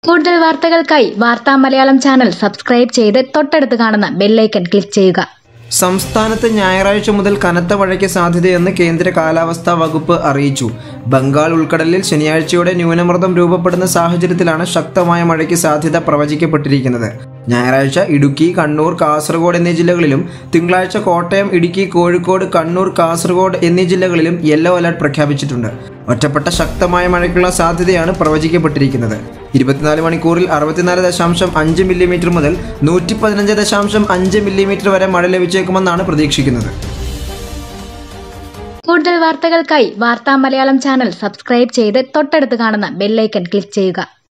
കൂടുതൽ വാർത്തകൾക്കായി വാർത്താ മലയാളം ചാനൽ സബ്സ്ക്രൈബ് ചെയ്ത് തൊട്ടടുത്ത് കാണുന്ന ബെല്ലൈക്കൺ ക്ലിക്ക് ചെയ്യുക സംസ്ഥാനത്ത് ഞായറാഴ്ച മുതൽ കനത്ത മഴയ്ക്ക് സാധ്യതയെന്ന് കേന്ദ്ര കാലാവസ്ഥാ വകുപ്പ് അറിയിച്ചു ബംഗാൾ ഉൾക്കടലിൽ ശനിയാഴ്ചയോടെ ന്യൂനമർദ്ദം രൂപപ്പെടുന്ന സാഹചര്യത്തിലാണ് ശക്തമായ മഴയ്ക്ക് സാധ്യത പ്രവചിക്കപ്പെട്ടിരിക്കുന്നത് ഞായറാഴ്ച ഇടുക്കി കണ്ണൂർ കാസർഗോഡ് എന്നീ ജില്ലകളിലും തിങ്കളാഴ്ച കോട്ടയം ഇടുക്കി കോഴിക്കോട് കണ്ണൂർ കാസർഗോഡ് എന്നീ ജില്ലകളിലും യെല്ലോ അലർട്ട് പ്രഖ്യാപിച്ചിട്ടുണ്ട് ഒറ്റപ്പെട്ട ശക്തമായ മഴയ്ക്കുള്ള സാധ്യതയാണ് പ്രവചിക്കപ്പെട്ടിരിക്കുന്നത് ഇരുപത്തിനാല് മണിക്കൂറിൽ അറുപത്തിനാല് ദശാംശം അഞ്ച് മില്ലിമീറ്റർ മുതൽ നൂറ്റി പതിനഞ്ച് ദശാംശം അഞ്ച് മില്ലിമീറ്റർ വരെ മഴ ലഭിച്ചേക്കുമെന്നാണ് പ്രതീക്ഷിക്കുന്നത് കൂടുതൽ വാർത്തകൾക്കായി വാർത്താ മലയാളം ചാനൽ സബ്സ്ക്രൈബ് ചെയ്ത് തൊട്ടടുത്ത് കാണുന്ന ബെല്ലൈക്കൺ ക്ലിക്ക് ചെയ്യുക